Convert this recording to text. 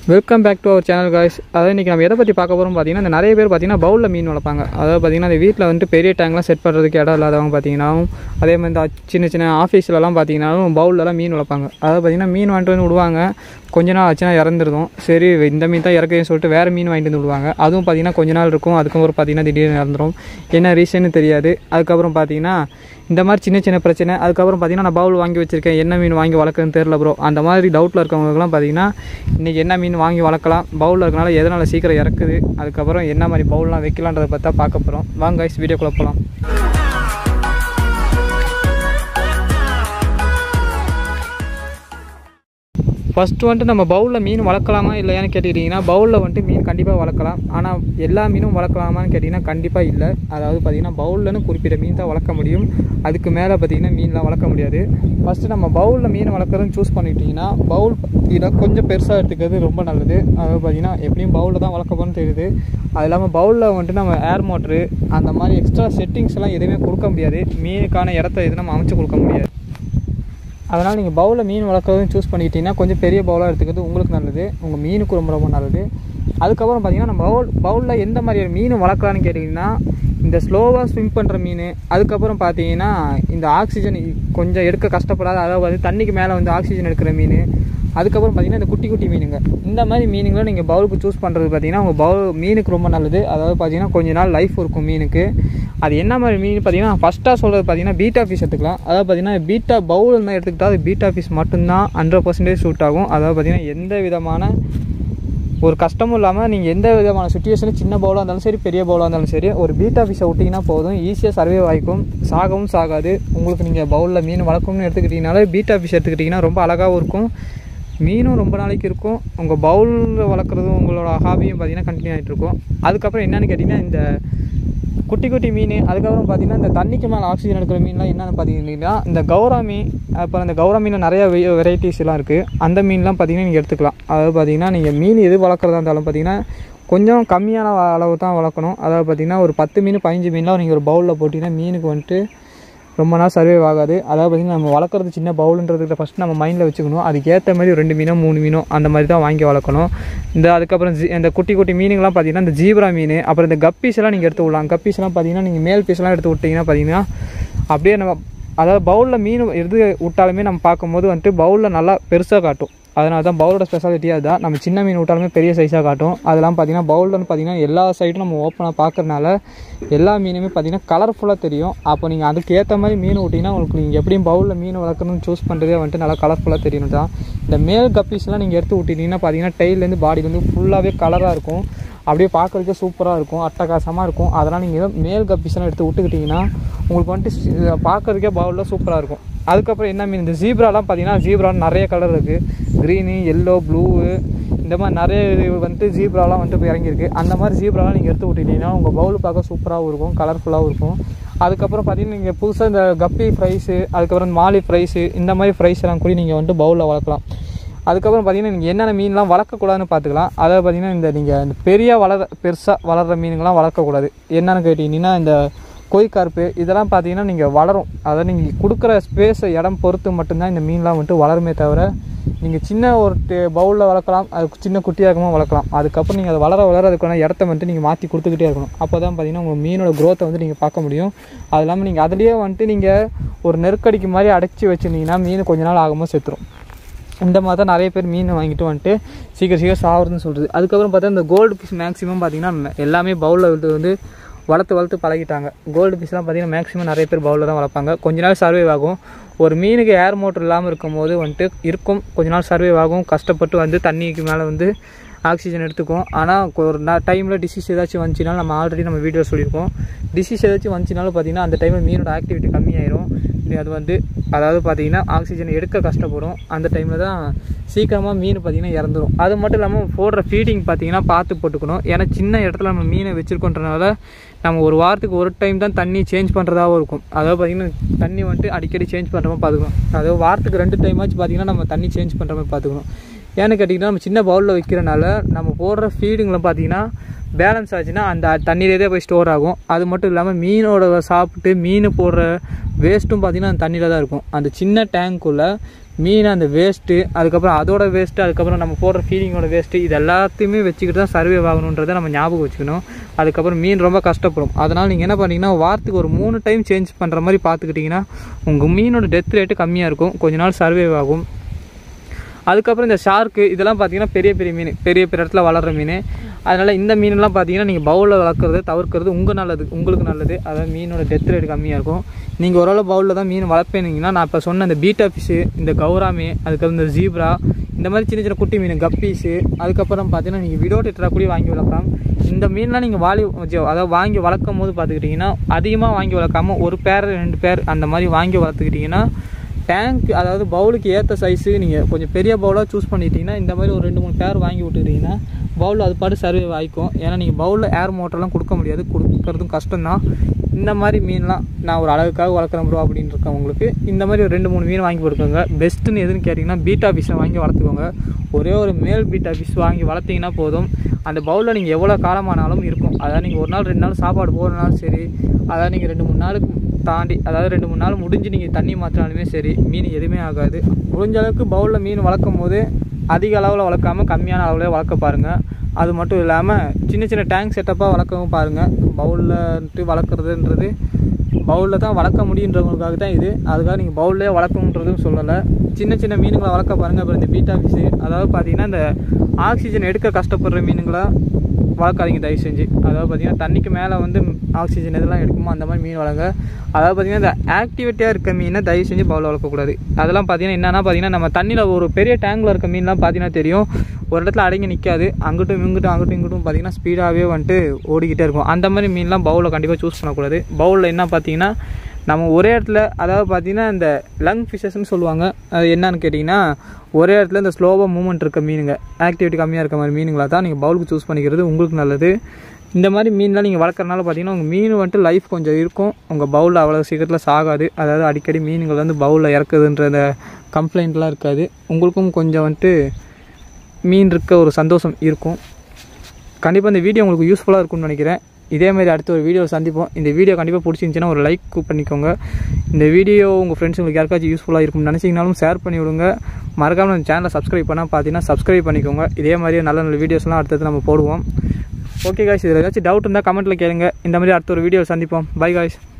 welcome back to our channel guys அதாவது இன்றைக்கி நம்ம எதை பற்றி பார்க்க போகிறோம் பார்த்தீங்கன்னா இந்த நிறைய பேர் பார்த்தீங்கன்னா பவுலில் மீன் வளர்ப்பாங்க அதாவது பார்த்தீங்கன்னா இந்த வீட்டில் வந்துட்டு பெரிய டேங்க்லாம் செட் பண்ணுறதுக்கு இடம் இல்லாதவங்க பார்த்தீங்கன்னாவும் அதே மாதிரி இந்த சின்ன சின்ன ஆஃபீஸ்லலாம் பார்த்தீங்கன்னாலும் பவுல்லலாம் மீன் வளர்ப்பாங்க அதாவது பார்த்தீங்கன்னா மீன் வாங்கிட்டு வந்து விடுவாங்க கொஞ்ச நாள் ஆச்சுன்னா இறந்துருதும் சரி இந்த மீன் தான் இறக்குதுன்னு சொல்லிட்டு வேறு மீன் வாங்கிட்டு வந்து விடுவாங்க அதுவும் பார்த்தீங்கன்னா கொஞ்ச நாள் இருக்கும் அதுக்கப்புறம் பார்த்தீங்கன்னா திடீர்னு இறந்துரும் என்ன ரீசன்னு தெரியாது அதுக்கப்புறம் பார்த்தீங்கன்னா இந்த மாதிரி சின்ன சின்ன பிரச்சனை அதுக்கப்புறம் பார்த்தீங்கன்னா நான் பவுல் வாங்கி வச்சிருக்கேன் என்ன மீன் வாங்கி வளர்க்குறதுன்னு தெரில ப்ரோ அந்த மாதிரி டவுட்டில் இருக்கவங்களுக்குலாம் பார்த்தீங்கன்னா இன்றைக்கி என்ன மீன் வாங்கி வளர்க்கலாம் பவுலில் இருக்கனால எதனால் சீக்கிரம் இறக்குது அதுக்கப்புறம் என்ன மாதிரி பவுல்லாம் வைக்கலான்றதை பார்த்தா பார்க்க போகிறோம் வாங்க guys வீடியோக்குள்ளே போகலாம் ஃபஸ்ட்டு வந்துட்டு நம்ம பவுலில் மீன் வளர்க்கலாமா இல்லையான்னு கேட்டுக்கிட்டிங்கன்னா பவுலில் வந்துட்டு மீன் கண்டிப்பாக வளர்க்கலாம் ஆனால் எல்லா மீனும் வளர்க்கலாமான்னு கேட்டிங்கன்னா கண்டிப்பாக இல்லை அதாவது பார்த்திங்கன்னா பவுல்லன்னு குறிப்பிட்ட மீன் தான் வளர்க்க முடியும் அதுக்கு மேலே பார்த்திங்கன்னா மீன்லாம் வளர்க்க முடியாது ஃபஸ்ட்டு நம்ம பவுலில் மீன் வளர்க்குறதுன்னு சூஸ் பண்ணிக்கிட்டிங்கன்னா பவுல் பார்த்தீங்கன்னா கொஞ்சம் பெருசாக எடுத்துக்கிறது ரொம்ப நல்லது அதாவது பார்த்திங்கன்னா எப்படியும் பவுலில் தான் வளர்க்க போகணும்னு தெரியுது அது இல்லாமல் பவுலில் வந்துட்டு நம்ம ஏர் மோட்ரு அந்த மாதிரி எக்ஸ்ட்ரா செட்டிங்ஸ் எல்லாம் எதுவுமே கொடுக்க முடியாது மீனுக்கான இடத்த எதுவும் நம்ம அமைச்சு கொடுக்க முடியாது அதனால் நீங்கள் பவுலில் மீன் வளர்க்குறதுன்னு சூஸ் பண்ணிக்கிட்டீங்கன்னா கொஞ்சம் பெரிய பவுலாக எடுத்துக்கிறது உங்களுக்கு நல்லது உங்கள் மீனுக்கு ரொம்ப ரொம்ப நல்லது அதுக்கப்புறம் பார்த்தீங்கன்னா நம்ம பவுல் பவுலில் எந்த மாதிரி மீன் வளர்க்கலான்னு கேட்டிங்கன்னா இந்த ஸ்லோவாக ஸ்விம் பண்ணுற மீன் அதுக்கப்புறம் பார்த்தீங்கன்னா இந்த ஆக்சிஜன் கொஞ்சம் எடுக்க கஷ்டப்படாத அதாவது வந்து தண்ணிக்கு மேலே வந்து ஆக்சிஜன் எடுக்கிற மீன் அதுக்கப்புறம் பார்த்தீங்கன்னா இந்த குட்டி குட்டி மீனுங்க இந்த மாதிரி மீனுங்களை நீங்கள் பவுலுக்கு சூஸ் பண்ணுறது பார்த்தீங்கன்னா உங்கள் பவுல் மீனுக்கு ரொம்ப நல்லது அதாவது பார்த்தீங்கன்னா கொஞ்ச நாள் லைஃப் இருக்கும் மீனுக்கு அது என்ன மாதிரி மீன் பார்த்தீங்கன்னா ஃபஸ்ட்டாக சொல்கிறது பார்த்தீங்கன்னா பீட்டா ஃபிஷ் எடுத்துக்கலாம் அதாவது பார்த்தீங்கன்னா பீட்டா பவுல் தான் எடுத்துக்கிட்டால் அது பீட்டா ஃபிஷ் மட்டும்தான் ஹண்ட்ரட் பர்சன்டேஜ் சூட் ஆகும் அதாவது பார்த்தீங்கன்னா எந்த விதமான ஒரு கஷ்டமும் இல்லாமல் நீங்கள் எந்த விதமான சுச்சுவேஷனும் சின்ன பவுலாக இருந்தாலும் சரி பெரிய பவுலாக இருந்தாலும் சரி ஒரு பீட்டா ஃபிஷ்ஷை விட்டிங்கன்னா போதும் ஈஸியாக சர்வே ஆகிக்கும் சாகவும் சாகாது உங்களுக்கு நீங்கள் பவுலில் மீன் வளர்க்கணும்னு எடுத்துக்கிட்டிங்கனாலே பீட்டா ஃபிஷ் எடுத்துக்கிட்டிங்கன்னா ரொம்ப அழகாகவும் இருக்கும் மீனும் ரொம்ப நாளைக்கு இருக்கும் உங்கள் பவுலில் வளர்க்குறதும் உங்களோட ஹாபியும் பார்த்தீங்கன்னா கண்டினியூ ஆகிட்டு இருக்கும் அதுக்கப்புறம் என்னென்னு கேட்டிங்கன்னா இந்த குட்டி குட்டி மீன் அதுக்கப்புறம் பார்த்தீங்கன்னா இந்த தண்ணிக்கு மேலே ஆக்சிஜன் எடுக்கிற மீன்லாம் என்னென்னு பார்த்தீங்கன்னா இந்த கௌரா மீன் அப்புறம் இந்த கௌரா மீனில் நிறைய வெரைட்டிஸ் எல்லாம் இருக்குது அந்த மீன்லாம் பார்த்தீங்கன்னா நீங்கள் எடுத்துக்கலாம் அதாவது பார்த்தீங்கன்னா நீங்கள் மீன் எது வளர்க்குறதா இருந்தாலும் பார்த்தீங்கன்னா கொஞ்சம் கம்மியான அளவு தான் வளர்க்கணும் அதாவது பார்த்தீங்கன்னா ஒரு பத்து மீன் பதினஞ்சு மீன்லாம் நீங்கள் ஒரு பவுலில் போட்டிங்கன்னா மீனுக்கு வந்துட்டு ரொம்ப நாள் சர்வே ஆகாது அதாவது பார்த்திங்கன்னா நம்ம வளர்க்குறது சின்ன பவுலுன்றதுக்கு ஃபஸ்ட்டு நம்ம மைண்டில் வச்சுக்கணும் அதுக்கேற்ற மாதிரி ஒரு ரெண்டு மீனோ மூணு மீனோ அந்த மாதிரி தான் வாங்கி வளர்க்கணும் இந்த அதுக்கப்புறம் ஜி இந்த குட்டி குட்டி மீனுங்கெலாம் பார்த்தீங்கன்னா இந்த ஜீப்ரா மீன் அப்புறம் இந்த கப்பீஸ் எல்லாம் நீங்கள் எடுத்து விடலாம் கப்பீஸ்லாம் பார்த்தீங்கன்னா நீங்கள் மேல் பீஸ்லாம் எடுத்து விட்டிங்கன்னா பார்த்தீங்கன்னா அப்படியே நம்ம அதாவது பவுலில் மீன் எது விட்டாலுமே நம்ம பார்க்கும்போது வந்துட்டு பவுலில் நல்லா பெருசாக காட்டும் அதனால தான் பவுலோட ஸ்பெஷாலிட்டி அதுதான் நம்ம சின்ன மீன் விட்டாலுமே பெரிய சைஸாக காட்டும் அதெல்லாம் பார்த்தீங்கன்னா பவுலில் பார்த்தீங்கன்னா எல்லா சைடும் நம்ம ஓப்பனாக பார்க்குறனால எல்லா மீனுமே பார்த்தீங்கன்னா கலர்ஃபுல்லாக தெரியும் அப்போ நீங்கள் அதுக்கு ஏற்ற மாதிரி மீன் விட்டிங்கன்னா உங்களுக்கு நீங்கள் எப்படியும் பவுலில் மீன் வளர்க்கணும்னு சூஸ் பண்ணுறதே வந்துட்டு நல்லா கலர்ஃபுல்லாக தெரியணும் தான் இந்த மேல் கப்பீஸ்லாம் நீங்கள் எடுத்து விட்டிங்கன்னா பார்த்தீங்கன்னா டைல்லேருந்து பாடிலேருந்து ஃபுல்லாகவே கலராக இருக்கும் அப்படியே பார்க்குறதுக்கே சூப்பராக இருக்கும் அட்டகாசமாக இருக்கும் அதெல்லாம் நீங்கள் மேல் கப்பீஸ்லாம் எடுத்து விட்டுக்கிட்டிங்கன்னா உங்களுக்கு வந்துட்டு பார்க்குறதுக்கே பவுலில் சூப்பராக இருக்கும் அதுக்கப்புறம் என்ன மீன் இந்த ஜீப்ராலாம் பார்த்தீங்கன்னா ஜீப்ராலாம் நிறைய கலர் இருக்குது க்ரீனு எல்லோ ப்ளூவு இந்த மாதிரி நிறைய இது வந்துட்டு ஜீப்ராலாம் வந்துட்டு இப்போ இறங்கியிருக்கு அந்த மாதிரி ஜீப்ராலாம் நீங்கள் எடுத்து விட்டுட்டீங்கன்னா உங்கள் பவுல் பார்க்க சூப்பராகவும் இருக்கும் கலர்ஃபுல்லாகவும் இருக்கும் அதுக்கப்புறம் பார்த்தீங்கன்னா நீங்கள் புதுசாக இந்த கப்பி ஃப்ரைஸு அதுக்கப்புறம் மாலி ஃப்ரைஸு இந்த மாதிரி ஃப்ரைஸ் எல்லாம் கூட நீங்கள் வந்துட்டு பவுலில் வளர்க்கலாம் அதுக்கப்புறம் பார்த்தீங்கன்னா நீங்கள் என்னென்ன மீன்லாம் வளர்க்கக்கூடாதுன்னு பார்த்துக்கலாம் அதாவது பார்த்தீங்கன்னா இந்த நீங்கள் இந்த பெரிய வளர பெருசாக வளர்கிற மீனுங்கள்லாம் வளர்க்கக்கூடாது என்னென்னு கேட்டிங்கன்னா இந்த கொய்கார்ப்பு இதெல்லாம் பார்த்தீங்கன்னா நீங்கள் வளரும் அதை நீங்கள் கொடுக்குற ஸ்பேஸை இடம் பொறுத்து மட்டும்தான் இந்த மீன்லாம் வந்துட்டு வளருமே தவிர நீங்கள் சின்ன ஒரு பவுலில் வளர்க்கலாம் அது சின்ன குட்டியாக இருக்கும்போது வளர்க்கலாம் அதுக்கப்புறம் நீங்கள் அதை வளர வளர அதுக்கான இடத்த வந்துட்டு நீங்கள் மாற்றி கொடுத்துக்கிட்டே இருக்கணும் அப்போ தான் பார்த்தீங்கன்னா உங்கள் மீனோட க்ரோத்தை வந்து நீங்கள் பார்க்க முடியும் அது இல்லாமல் நீங்கள் அதுலேயே வந்துட்டு நீங்கள் ஒரு நெருக்கடிக்கு மாதிரி அடைச்சி வச்சுருந்தீங்கன்னா மீன் கொஞ்ச நாள் ஆகும்போது செத்துரும் இந்த மாதிரி தான் நிறைய பேர் மீன் வாங்கிட்டு வந்துட்டு சீக்கிரம் சீக்கிரம் சாகுறதுன்னு சொல்கிறது அதுக்கப்புறம் பார்த்தா இந்த கோல்டு ஃபிஷ் மேக்ஸிமம் பார்த்தீங்கன்னா எல்லாமே பவுலில் வந்து வளர்த்து வளர்த்து பழகிட்டாங்க கோல்டு ஃபிஷ்லாம் பார்த்தீங்கன்னா மேக்ஸிமம் நிறைய பேர் பவுலில் தான் வளர்ப்பாங்க கொஞ்ச நாள் சர்வே ஆகும் ஒரு மீனுக்கு ஏர் மோட்டர் இல்லாமல் இருக்கும்போது வந்துட்டு இருக்கும் கொஞ்ச நாள் சர்வே ஆகும் கஷ்டப்பட்டு வந்து தண்ணிக்கு மேலே வந்து ஆக்சிஜன் எடுத்துக்கும் ஆனால் ஒரு டைமில் டிசீஸ் ஏதாச்சும் வந்துச்சுனாலும் நம்ம ஆல்ரெடி நம்ம வீடியோ சொல்லியிருக்கோம் டிசீஸ் ஏதாச்சும் வந்துச்சுனாலும் பார்த்தீங்கன்னா அந்த டைமில் மீனோட ஆக்டிவிட்டி கம்மியாயிரும் அது வந்து அதாவது பார்த்தீங்கன்னா ஆக்சிஜன் எடுக்க கஷ்டப்படும் அந்த டைமில் தான் சீக்கிரமாக மீன் பார்த்திங்கன்னா இறந்துடும் அது மட்டும் இல்லாமல் போடுற ஃபீடிங் பார்த்தீங்கன்னா பார்த்து போட்டுக்கணும் ஏன்னா சின்ன இடத்துல நம்ம மீனை வச்சுருக்கோன்றனால நம்ம ஒரு வாரத்துக்கு ஒரு டைம் தான் தண்ணி சேஞ்ச் பண்ணுறதாகவும் இருக்கும் அதாவது பார்த்திங்கன்னா தண்ணி வந்துட்டு அடிக்கடி சேஞ்ச் பண்ணுற மாதிரி பார்த்துக்கணும் அதாவது வாரத்துக்கு ரெண்டு டைம் ஆச்சு பார்த்திங்கன்னா நம்ம தண்ணி சேஞ்ச் பண்ணுற மாதிரி பார்த்துக்கணும் ஏன்னு கேட்டிங்கன்னா நம்ம சின்ன பவுலில் வைக்கிறனால நம்ம போடுற ஃபீடிங்கில் பார்த்தீங்கன்னா பேலன்ஸ் ஆச்சுன்னா அந்த தண்ணியிலே போய் ஸ்டோர் ஆகும் அது மட்டும் இல்லாமல் மீனோட சாப்பிட்டு மீன் போடுற வேஸ்ட்டும் பார்த்திங்கன்னா அந்த தண்ணியில் தான் இருக்கும் அந்த சின்ன டேங்க்குள்ளே மீன் அந்த வேஸ்ட்டு அதுக்கப்புறம் அதோட வேஸ்ட்டு அதுக்கப்புறம் நம்ம போடுற ஃபீலிங்கோட வேஸ்ட்டு இது எல்லாத்தையுமே வச்சுக்கிட்டு தான் சர்வே ஆகணுன்றதை நம்ம ஞாபகம் வச்சுக்கணும் அதுக்கப்புறம் மீன் ரொம்ப கஷ்டப்படும் அதனால் நீங்கள் என்ன பண்ணீங்கன்னா வாரத்துக்கு ஒரு மூணு டைம் சேஞ்ச் பண்ணுற மாதிரி பார்த்துக்கிட்டிங்கன்னா உங்கள் மீனோட டெத் ரேட்டு கம்மியாக இருக்கும் கொஞ்ச நாள் சர்வே ஆகும் அதுக்கப்புறம் இந்த ஷார்க்கு இதெல்லாம் பார்த்தீங்கன்னா பெரிய பெரிய மீன் பெரிய பெரிய இடத்துல வளர்கிற மீன் அதனால் இந்த மீன்லாம் பார்த்தீங்கன்னா நீங்கள் பவுலில் வளர்க்குறது தவிர்க்கிறது உங்கள் நல்லது உங்களுக்கு நல்லது அதாவது மீனோட டெத் ரேட் கம்மியாக இருக்கும் நீங்கள் ஓரளவு பவுலில் தான் மீன் வளர்ப்பேனீங்கன்னா நான் இப்போ சொன்ன இந்த பீட்டா ஃபிஷ்ஷு இந்த கௌராமி அதுக்கப்புறம் இந்த ஜீப்ரா இந்த மாதிரி சின்ன சின்ன குட்டி மீன் கப்பீஸு அதுக்கப்புறம் பார்த்தீங்கன்னா நீங்கள் விடோ டெட்ரா கூட வாங்கி வளர்க்கலாம் இந்த மீன்லாம் நீங்கள் வாலி அதாவது வாங்கி வளர்க்கும் போது பார்த்துக்கிட்டிங்கன்னா அதிகமாக வாங்கி வளர்க்காம ஒரு பேர் ரெண்டு பேர் அந்த மாதிரி வாங்கி வளர்த்துக்கிட்டிங்கன்னா டேங்க் அதாவது பவுலுக்கு ஏற்ற சைஸு நீங்கள் கொஞ்சம் பெரிய பவுலாக சூஸ் பண்ணிட்டீங்கன்னா இந்த மாதிரி ஒரு ரெண்டு மூணு பேர் வாங்கி விட்டுக்கிட்டிங்கன்னா பவுலில் அது பாட்டு சர்வே ஆகிக்கும் ஏன்னா நீங்கள் பவுலில் ஏர் மோட்டர்லாம் கொடுக்க முடியாது கொடுக்கறதும் கஷ்டம்தான் இந்த மாதிரி மீன்லாம் நான் ஒரு அழகுக்காக வளர்க்குறேன் ப்ரோ அப்படின்னு இருக்கவங்களுக்கு இந்த மாதிரி ஒரு ரெண்டு மூணு மீன் வாங்கி கொடுக்குங்க பெஸ்ட்டுன்னு எதுன்னு கேட்டிங்கன்னா பீட்டா ஃபிஷ்ஷை வாங்கி வளர்த்துக்கோங்க ஒரே ஒரு மேல் பீட்டா ஃபிஷ் வாங்கி வளர்த்திங்கன்னா போதும் அந்த பவுலில் நீங்கள் எவ்வளோ காலமானாலும் இருக்கும் அதாவது நீங்கள் ஒரு நாள் ரெண்டு நாள் சாப்பாடு போகிறனாலும் சரி அதாவது நீங்கள் ரெண்டு மூணு நாளுக்கு தாண்டி அதாவது ரெண்டு மூணு நாள் முடிஞ்சு நீங்கள் தண்ணி மாற்றினாலுமே சரி மீன் எதுவுமே ஆகாது முடிஞ்ச அளவுக்கு பவுலில் மீன் வளர்க்கும் போது அதிக அளவில் வளர்க்காம கம்மியான அளவில் வளர்க்க பாருங்கள் அது மட்டும் இல்லாமல் சின்ன சின்ன டேங்க் செட்டப்பாக வளர்க்கவும் பாருங்கள் பவுலில் வளர்க்குறதுன்றது பவுலில் தான் வளர்க்க முடியுன்றவங்களுக்காக தான் இது அதுக்காக நீங்கள் பவுல்லே வளர்க்கணுன்றதும் சொல்லலை சின்ன சின்ன மீனுங்களை வளர்க்க பாருங்கள் அப்புறம் இந்த பீட்டா ஃபிஷ்ஷு அதாவது பார்த்தீங்கன்னா இந்த ஆக்சிஜன் எடுக்க கஷ்டப்படுற மீனுங்களை வளர்க்காதீங்க தயவு செஞ்சு அதாவது பார்த்தீங்கன்னா தண்ணிக்கு மேலே வந்து ஆக்சிஜன் எதெல்லாம் எடுக்குமோ அந்த மாதிரி மீன் வளங்க அதாவது பார்த்தீங்கன்னா இந்த ஆக்டிவிட்டியாக இருக்க மீனை தயவு செஞ்சு பவுலில் வளர்க்கக்கூடாது அதெல்லாம் பார்த்தீங்கன்னா என்னென்னா பார்த்தீங்கன்னா நம்ம தண்ணியில் ஒரு பெரிய டேங்கில் இருக்க மீன்லாம் பார்த்தீங்கன்னா தெரியும் ஒரு இடத்துல அடங்கி நிற்காது அங்கிட்டும் இங்கிட்டும் அங்கிட்டும் இங்கிட்டும் பார்த்தீங்கன்னா ஸ்பீடாகவே வந்துட்டு ஓடிக்கிட்டே இருக்கும் அந்த மாதிரி மீன்லாம் பவுலில் கண்டிப்பாக சூஸ் பண்ணக்கூடாது பவுலில் என்ன பார்த்தீங்கன்னா நம்ம ஒரே இடத்துல அதாவது பார்த்தீங்கன்னா இந்த லங் ஃபிஷஸ்ன்னு சொல்லுவாங்க அது என்னன்னு கேட்டிங்கன்னா ஒரே இடத்துல இந்த ஸ்லோவாக மூவ்மெண்ட் இருக்க மீனுங்க ஆக்டிவிட்டி கம்மியாக இருக்க மாதிரி மீனுங்களா தான் நீங்கள் பவுலுக்கு சூஸ் பண்ணிக்கிறது உங்களுக்கு நல்லது இந்த மாதிரி மீன்லாம் நீங்கள் வளர்க்குறனால பார்த்தீங்கன்னா உங்கள் மீன் வந்துட்டு லைஃப் கொஞ்சம் இருக்கும் உங்கள் பவுலில் அவ்வளோ சீக்கிரத்தில் சாகாது அதாவது அடிக்கடி மீனுங்கள் வந்து பவுலில் இறக்குதுன்ற அந்த கம்ப்ளைண்ட்லாம் இருக்காது உங்களுக்கும் கொஞ்சம் வந்துட்டு மீன் இருக்க ஒரு சந்தோஷம் இருக்கும் கண்டிப்பாக இந்த வீடியோ உங்களுக்கு யூஸ்ஃபுல்லாக இருக்கும்னு நினைக்கிறேன் இதே மாதிரி அடுத்த ஒரு வீடியோ சந்திப்போம் இந்த வீடியோ கண்டிப்பாக பிடிச்சிருந்துச்சின்னா ஒரு லைக் பண்ணிக்கோங்க இந்த வீடியோ உங்கள் ஃப்ரெண்ட்ஸ் உங்களுக்கு யாருக்காச்சும் யூஸ்ஃபுல்லாக இருக்கும்னு நினச்சிங்கனாலும் ஷேர் பண்ணி விடுங்க மறக்காமல் இந்த சேனலை சப்ஸ்கிரைப் பண்ணால் பார்த்தீங்கன்னா சப்ஸ்கிரைப் பண்ணிக்கோங்க இதே மாதிரியே நல்ல நல்ல வீடியோஸ்லாம் அடுத்தது நம்ம போடுவோம் ஓகே காய்ஸ் இதில் ஏதாச்சும் டவுட் இருந்தால் கமெண்ட்டில் கேளுங்க இந்த மாதிரி அடுத்த ஒரு வீடியோ சந்திப்போம் பை காய்ஸ்